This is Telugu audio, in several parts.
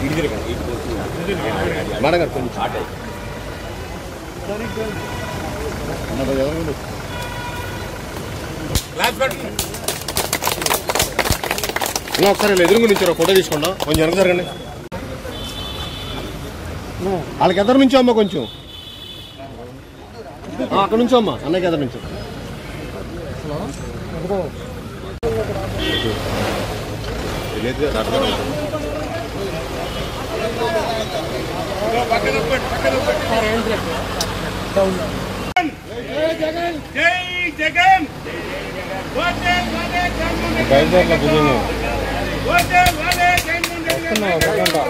మేడం గారు కొంచెం ఇంకా ఒకసారి ఇలా ఎదురుగా నుంచి ఫోటో తీసుకుందాం కొంచెం వెనక జరగండి వాళ్ళకి ఎదురు నుంచో అమ్మా కొంచెం ఆ, అక్కడ నుంచో అమ్మా అన్నయ్యకి ఎదురు నుంచో జై జగన్ ఓటే వాడే జగన్ బయలుదేరిన బుద్ధి ఓటే వాడే జగన్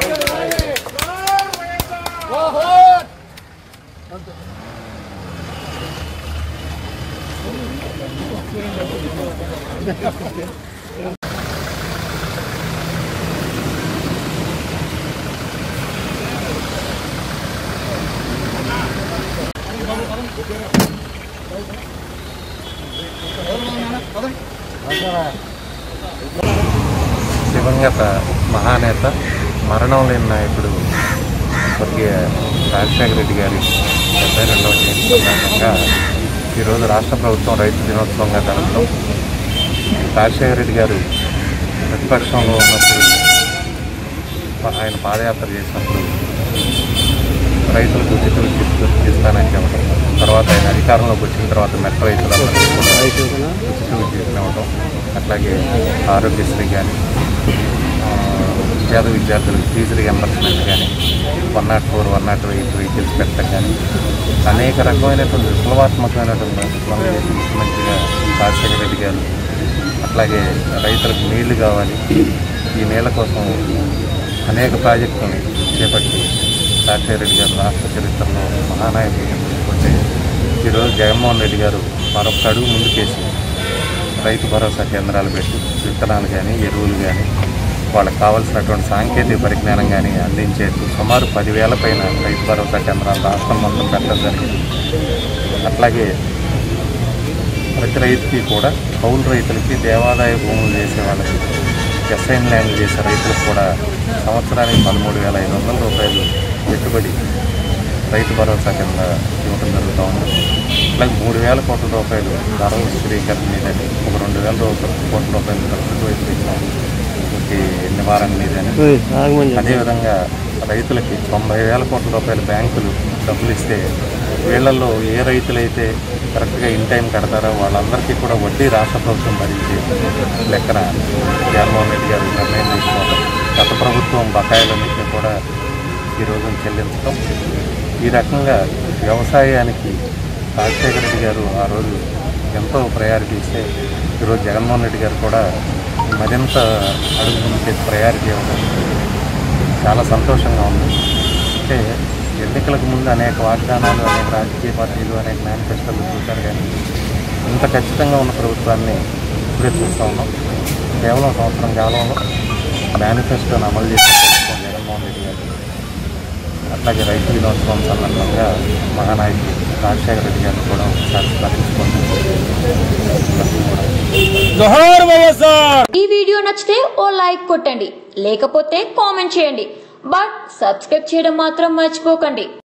దివంగత మహానేత మరణం లేని నాయకుడు స్వర్గీయ రాజశేఖర రెడ్డి గారి డెబ్బై రెండవ జయంతి సందర్భంగా ఈరోజు రాష్ట్ర ప్రభుత్వం రైతు దినోత్సవంగా జరగడం రాజశేఖర రెడ్డి గారు ప్రతిపక్షంలో ఉన్నప్పుడు ఆయన పాదయాత్ర చేసినప్పుడు రైతులకు ఉచిత విద్యుత్ ఇస్తానని చెప్పడం తర్వాత ఆయన అధికారంలోకి వచ్చిన తర్వాత మెట్ట రైతులందరికీ కూడా ఉచిత విద్యుత్ ఇవ్వడం అట్లాగే ఆరోగ్యశ్రీ కానీ విద్యార్థి విద్యార్థులకు ఫీజు రియంబర్స్మెంట్ కానీ one not four one not eight vehicles పెట్టడం కానీ అనేక రకమైనటువంటి విప్లవాత్మకమైనటువంటి పనులు చేసిన ముఖ్యమంత్రిగా రాజశేఖర రెడ్డి గారు అట్లాగే రైతులకు నీళ్లు కావాలి ఈ నీళ్ళ కోసం అనేక ప్రాజెక్టులను చేపట్టి రాజశేఖర రెడ్డి గారు రాష్ట్ర చరిత్రలో మహానాయకుడు ఉంటే ఈరోజు జగన్మోహన్ రెడ్డి గారు మరొక అడుగు ముందుకేసి రైతు భరోసా కేంద్రాలు పెట్టి విత్తనాలు కానీ ఎరువులు కానీ వాళ్ళకి కావాల్సినటువంటి సాంకేతిక పరిజ్ఞానం కానీ అందించేట్టు సుమారు పదివేల పైన రైతు భరోసా కేంద్రాలు రాష్ట్రం మొత్తం పెట్టడం జరిగింది అట్లాగే ప్రతి రైతుకి కూడా కౌలు రైతులకి దేవాదాయ భూములు చేసే వాళ్ళకి ఎస్ఐన్ ల్యాండ్ చేసే రైతులకు కూడా సంవత్సరానికి పదమూడు వేల ఐదు వందల రూపాయలు పెట్టుబడి రైతు భరోసా కింద ఇవ్వడం జరుగుతూ ఉంది అలాగే మూడు వేల కోట్ల రూపాయలు ధరల స్థిరీకరణ మీదని ఒక రెండు వేల రూపాయల కోట్ల రూపాయలు ప్రకృతి వైపు ఇచ్చాం ఈ నివారణ మీదని అదేవిధంగా రైతులకి తొంభై వేల కోట్ల రూపాయల బ్యాంకులు డబ్బులు ఇస్తే వీళ్ళల్లో ఏ రైతులైతే కరెక్ట్గా ఇన్ టైం కడతారో వాళ్ళందరికీ కూడా వడ్డీ రాష్ట్ర ప్రభుత్వం భరించే లెక్కన జగన్మోహన్ రెడ్డి గారు నిర్ణయం తీసుకోవడం గత ప్రభుత్వం బకాయిలన్నింటినీ కూడా ఈ రోజున చెల్లించడం ఈ రకంగా వ్యవసాయానికి రాజశేఖర రెడ్డి గారు ఆ రోజు ఎంతో ప్రయారిటీ ఇస్తే ఈరోజు జగన్మోహన్ రెడ్డి గారు కూడా మరింత అడుగు ముందుకేసి ప్రయారిటీ ఇవ్వడం చాలా సంతోషంగా ఉంది అంటే ఎన్నికలకు ముందు అనేక వాగ్దానాలు అనేక రాజకీయ పార్టీలు అనేక మేనిఫెస్టోలు చూశారు కానీ ఇంత ఖచ్చితంగా ఉన్న ప్రభుత్వాన్ని ఇప్పుడే చూస్తూ ఉన్నాం కేవలం సంవత్సరం కాలంలో మేనిఫెస్టోని అమలు చేసే ప్రభుత్వం జగన్మోహన్ రెడ్డి గారు అట్లాగే రైతు దినోత్సవం సందర్భంగా మహానాయకుడు రాజశేఖర రెడ్డి గారిని కూడా ఒకసారి స్మరించుకుంటున్నాం జోహార్ వైఎస్ఆర్ ఈ వీడియో నచ్చితే ఓ లైక్ కొట్టండి లేకపోతే కామెంట్ చేయండి బట్ సబ్స్క్రైబ్ చేయడం మాత్రం మర్చిపోకండి